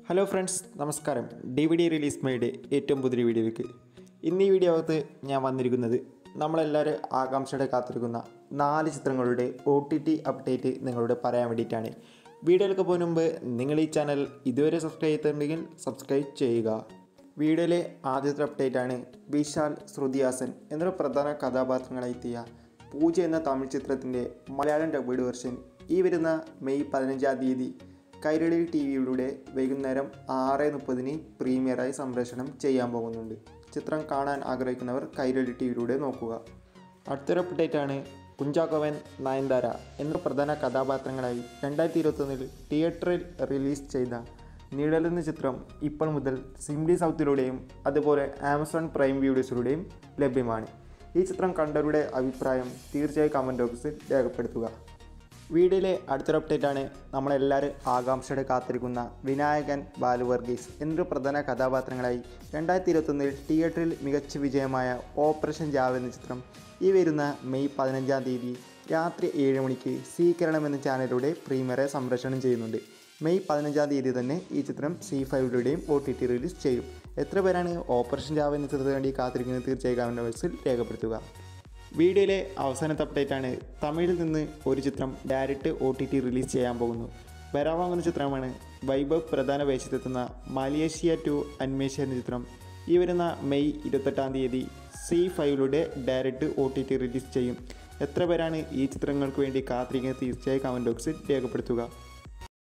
hello friends നമസ്കാരം D V D release മൈയുടെ ഏറ്റവും പുതിയ വീഡിയോയിലേക്ക് ഇന്ന് ഈ വീഡിയോ അകത്ത് ഞാൻ വന്നിരിക്കുന്നത് നമ്മളെല്ലാവരും ആകാംക്ഷയുടെ കാത്തിരിക്കുന്ന നാല് ചിത്രങ്ങളുടെ ഒ ടി ടി അപ്ഡേറ്റ് നിങ്ങളോട് പറയാൻ വേണ്ടിയിട്ടാണ് വീഡിയോയിലേക്ക് പോകുന്ന മുമ്പ് നിങ്ങൾ ഈ ചാനൽ ഇതുവരെ സബ്സ്ക്രൈബ് ചെയ്തിട്ടുണ്ടെങ്കിൽ സബ്സ്ക്രൈബ് ചെയ്യുക വീഡിയോയിലെ ആദ്യത്തെ അപ്ഡേറ്റ് ആണ് വിശാൽ ശ്രുതിഹാസൻ എന്നൊരു പ്രധാന കഥാപാത്രങ്ങളെത്തിയ പൂജ എന്ന തമിഴ് ചിത്രത്തിൻ്റെ മലയാളം ഡബ്ഡ് വെർഷൻ ഈ വരുന്ന മെയ് പതിനഞ്ചാം തീയതി കൈരളി ടി വിയിലൂടെ വൈകുന്നേരം ആറ് മുപ്പതിന് പ്രീമിയറായി സംപ്രേഷണം ചെയ്യാൻ പോകുന്നുണ്ട് ചിത്രം കാണാൻ ആഗ്രഹിക്കുന്നവർ കൈരളി ടി വിയിലൂടെ നോക്കുക അടുത്തൊരു അപ്ഡേറ്റ് ആണ് കുഞ്ചാക്കോവൻ നയൻതാര എന്ന പ്രധാന കഥാപാത്രങ്ങളായി രണ്ടായിരത്തി ഇരുപത്തൊന്നിൽ തിയേറ്ററിൽ റിലീസ് ചെയ്ത നിഴൽ എന്ന ചിത്രം ഇപ്പോൾ മുതൽ സിംപ്ലി സൗത്തിലൂടെയും അതുപോലെ ആമസോൺ പ്രൈം വീഡിയോസിലൂടെയും ലഭ്യമാണ് ഈ ചിത്രം കണ്ടവരുടെ അഭിപ്രായം തീർച്ചയായും കമൻറ്റ് ബോക്സിൽ രേഖപ്പെടുത്തുക വീഡിയോയിലെ അടുത്തൊരു അപ്ഡേറ്റ് ആണ് നമ്മളെല്ലാവരും ആകാംക്ഷയുടെ കാത്തിരിക്കുന്ന വിനായകൻ ബാലു വർഗീസ് എന്നൊരു പ്രധാന കഥാപാത്രങ്ങളായി രണ്ടായിരത്തി ഇരുപത്തൊന്നിൽ തിയേറ്ററിൽ മികച്ച വിജയമായ ഓപ്പറേഷൻ ജാവ് എന്ന ചിത്രം ഈ വരുന്ന മെയ് പതിനഞ്ചാം തീയതി രാത്രി ഏഴ് മണിക്ക് സി കേരളം എന്ന ചാനലിലൂടെ പ്രീമിയറെ സംപ്രേഷണം ചെയ്യുന്നുണ്ട് മെയ് പതിനഞ്ചാം തീയതി തന്നെ ഈ ചിത്രം സി ഫൈവിലൂടെയും ഒ ടി ടി റിലീസ് ചെയ്യും എത്ര പേരാണ് ഓപ്പറേഷൻ ജാവ് എന്ന ചിത്രത്തിന് വേണ്ടി കാത്തിരിക്കുന്നത് തീർച്ചയായും കമൻറ്റ് ബോക്സിൽ രേഖപ്പെടുത്തുക വീഡിയോയിലെ അവസാനത്തെ അപ്ഡേറ്റ് ആണ് തമിഴിൽ നിന്ന് ഒരു ചിത്രം direct O T T release ചെയ്യാൻ പോകുന്നു വരാവാങ്ങുന്ന ചിത്രമാണ് വൈഭവ് പ്രധാന വേഷത്തെത്തുന്ന മലേഷ്യ ടു അന്വേഷ എന്ന ചിത്രം ഈ വരുന്ന മെയ് ഇരുപത്തെട്ടാം തീയതി സി ഫൈവിലൂടെ direct O T T release ചെയ്യും എത്ര പേരാണ് ഈ ചിത്രങ്ങൾക്ക് വേണ്ടി കാത്തിരിക്കുന്നത് തീർച്ചയായും കമൻറ്റ് ബോക്സിൽ രേഖപ്പെടുത്തുക